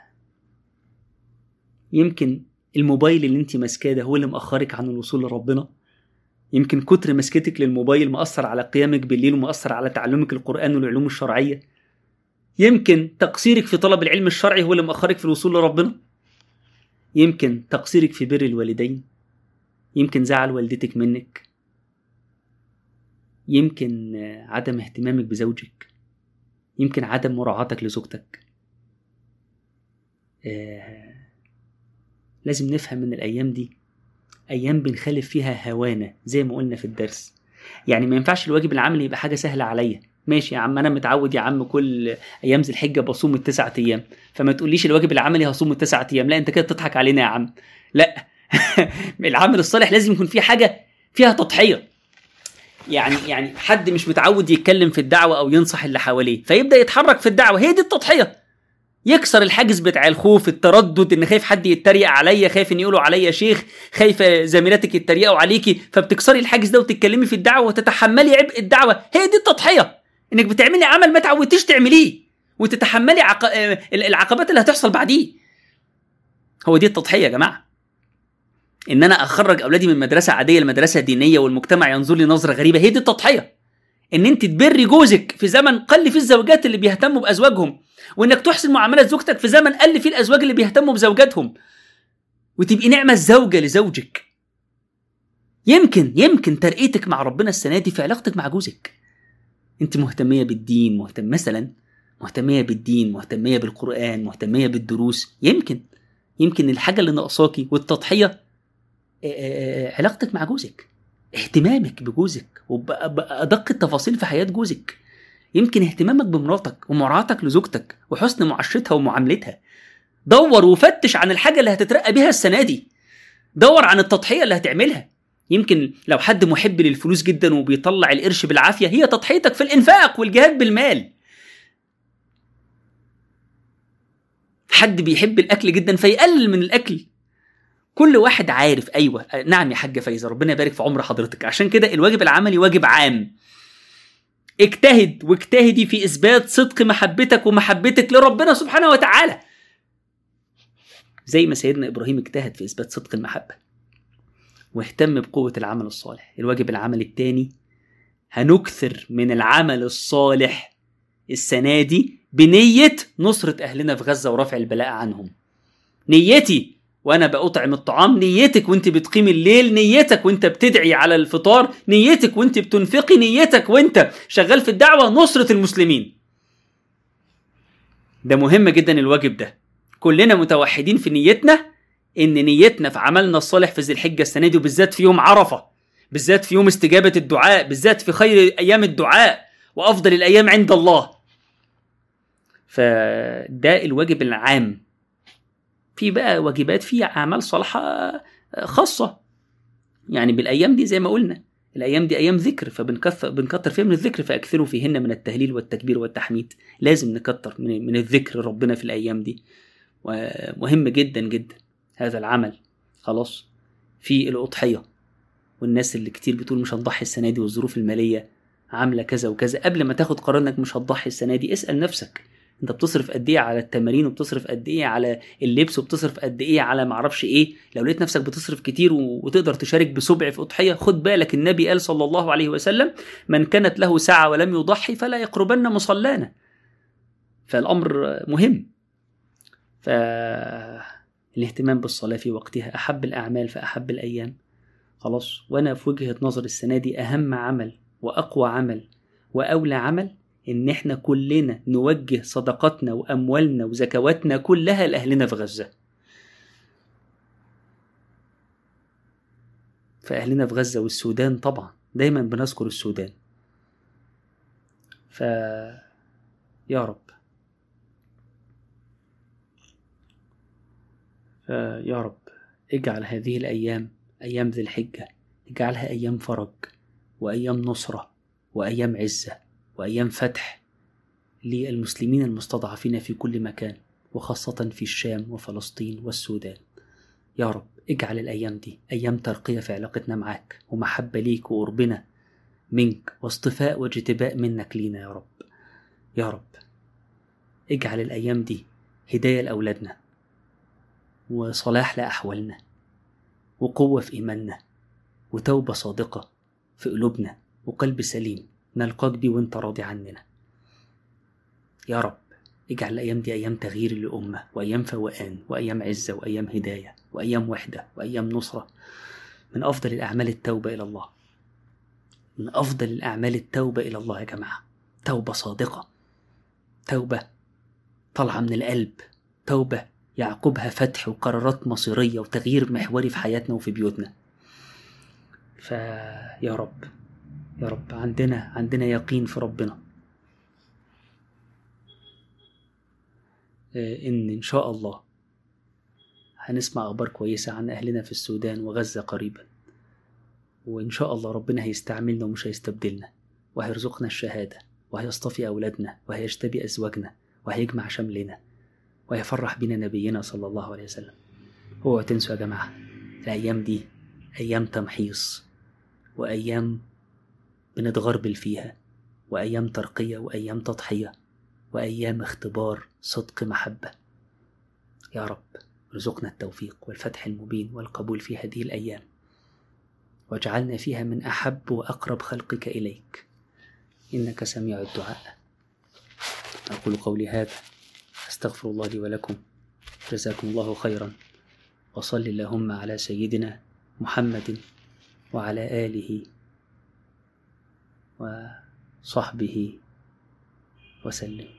يمكن الموبايل اللي انت ماسكاه ده هو اللي مأخرك عن الوصول لربنا يمكن كتر مسكتك للموبايل مأثر على قيامك بالليل ومأثر على تعلمك القرآن والعلوم الشرعية يمكن تقصيرك في طلب العلم الشرعي هو اللي مأخرك في الوصول لربنا يمكن تقصيرك في بر الوالدين يمكن زعل والدتك منك يمكن عدم اهتمامك بزوجك يمكن عدم مراعاتك لزوجتك آه لازم نفهم ان الايام دي ايام بنخالف فيها هوانا زي ما قلنا في الدرس يعني ما ينفعش الواجب العملي يبقى حاجه سهله عليا ماشي يا عم انا متعود يا عم كل ايام ذي الحجه بصوم التسعة ايام فما تقوليش الواجب العملي هصوم التسعة ايام لا انت كده بتضحك علينا يا عم لا العمل الصالح لازم يكون فيه حاجه فيها تضحيه يعني يعني حد مش متعود يتكلم في الدعوه او ينصح اللي حواليه فيبدا يتحرك في الدعوه هي دي التضحيه يكسر الحاجز بتاع الخوف التردد ان خايف حد يتريق عليا خايف ان يقولوا عليا شيخ خايف زميلاتك يتريقوا عليكي فبتكسري الحاجز ده وتتكلمي في الدعوه وتتحملي عبء الدعوه هي دي التضحيه انك بتعملي عمل ما تعودتيش تعمليه وتتحملي عق... العقبات اللي هتحصل بعديه هو دي التضحيه يا جماعه ان انا اخرج اولادي من مدرسه عاديه لمدرسه دينيه والمجتمع ينظر لي نظره غريبه هي دي التضحيه ان انت تبري جوزك في زمن قل فيه الزوجات اللي بيهتموا بازواجهم وانك تحسن معامله زوجتك في زمن قل فيه الازواج اللي بيهتموا بزوجاتهم وتبقي نعمه الزوجه لزوجك يمكن يمكن ترقيتك مع ربنا السنه دي في علاقتك مع جوزك انت مهتميه بالدين مهتم مثلا مهتميه بالدين مهتميه بالقران مهتميه بالدروس يمكن يمكن الحاجه اللي ناقصاكي والتضحيه علاقتك مع جوزك اهتمامك بجوزك وبأدق التفاصيل في حياة جوزك يمكن اهتمامك بمراتك ومراعاتك لزوجتك وحسن معاشرتها ومعاملتها دور وفتش عن الحاجة اللي هتترقى بيها السنة دي دور عن التضحية اللي هتعملها يمكن لو حد محب للفلوس جدا وبيطلع القرش بالعافية هي تضحيتك في الإنفاق والجهاد بالمال حد بيحب الأكل جدا فيقلل من الأكل كل واحد عارف ايوه نعم يا حاجه فايزه ربنا يبارك في عمر حضرتك عشان كده الواجب العملي واجب عام اجتهد واجتهدي في اثبات صدق محبتك ومحبتك لربنا سبحانه وتعالى زي ما سيدنا ابراهيم اجتهد في اثبات صدق المحبه واهتم بقوه العمل الصالح الواجب العملي الثاني هنكثر من العمل الصالح السنه دي بنيه نصره اهلنا في غزه ورفع البلاء عنهم نيتي وانا بأطعم الطعام نيتك وانت بتقيم الليل نيتك وانت بتدعي على الفطار نيتك وانت بتنفقي نيتك وانت شغال في الدعوه نصره المسلمين ده مهم جدا الواجب ده كلنا متوحدين في نيتنا ان نيتنا في عملنا الصالح في ذي الحجه السنه دي وبالذات في يوم عرفه بالذات في يوم استجابه الدعاء بالذات في خير ايام الدعاء وافضل الايام عند الله فده الواجب العام في بقى واجبات في اعمال صالحه خاصه يعني بالايام دي زي ما قلنا الايام دي ايام ذكر فبنكثر بنكتر فيها من الذكر فاكثروا فيهن من التهليل والتكبير والتحميد لازم نكتر من, من الذكر ربنا في الايام دي ومهم جدا جدا هذا العمل خلاص في الاضحيه والناس اللي كتير بتقول مش هنضحي السنه دي والظروف الماليه عامله كذا وكذا قبل ما تاخد قرار انك مش هتضحي السنه دي اسال نفسك انت بتصرف قد ايه على التمارين وبتصرف قد ايه على اللبس وبتصرف قد ايه على معرفش ايه لو لقيت نفسك بتصرف كتير وتقدر تشارك بسبع في اضحيه خد بالك النبي قال صلى الله عليه وسلم من كانت له ساعه ولم يضحي فلا يقربن مصلانا فالامر مهم فالاهتمام بالصلاه في وقتها احب الاعمال فاحب الايام خلاص وانا في وجهه نظر السنه دي اهم عمل واقوى عمل واولى عمل ان احنا كلنا نوجه صدقاتنا واموالنا وزكواتنا كلها لاهلنا في غزه فاهلنا في غزه والسودان طبعا دايما بنذكر السودان ف يا رب فيا رب اجعل هذه الايام ايام ذي الحجه اجعلها ايام فرج وايام نصره وايام عزه وأيام فتح للمسلمين المستضعفين في كل مكان وخاصة في الشام وفلسطين والسودان يا رب اجعل الأيام دي أيام ترقية في علاقتنا معاك ومحبة ليك وقربنا منك واصطفاء واجتباء منك لينا يا رب يا رب اجعل الأيام دي هداية لأولادنا وصلاح لأحوالنا وقوة في إيماننا وتوبة صادقة في قلوبنا وقلب سليم نلقاك بيه وانت راضي عننا يا رب اجعل الأيام دي أيام تغيير للأمة وأيام فوقان وأيام عزة وأيام هداية وأيام وحدة وأيام نصرة من أفضل الأعمال التوبة إلى الله من أفضل الأعمال التوبة إلى الله يا جماعة توبة صادقة توبة طالعة من القلب توبة يعقبها فتح وقرارات مصيرية وتغيير محوري في حياتنا وفي بيوتنا فيا رب يا رب عندنا عندنا يقين في ربنا آه، إن إن شاء الله هنسمع أخبار كويسة عن أهلنا في السودان وغزة قريبا وإن شاء الله ربنا هيستعملنا ومش هيستبدلنا وهيرزقنا الشهادة وهيصطفي أولادنا وهيجتبي أزواجنا وهيجمع شملنا ويفرح بنا نبينا صلى الله عليه وسلم اوعوا تنسوا يا جماعة الأيام دي أيام تمحيص وأيام بنتغربل فيها وأيام ترقية وأيام تضحية وأيام اختبار صدق محبة يا رب ارزقنا التوفيق والفتح المبين والقبول في هذه الأيام واجعلنا فيها من أحب وأقرب خلقك إليك إنك سميع الدعاء أقول قولي هذا أستغفر الله لي ولكم جزاكم الله خيرا وصل اللهم على سيدنا محمد وعلى آله وصحبه وسلم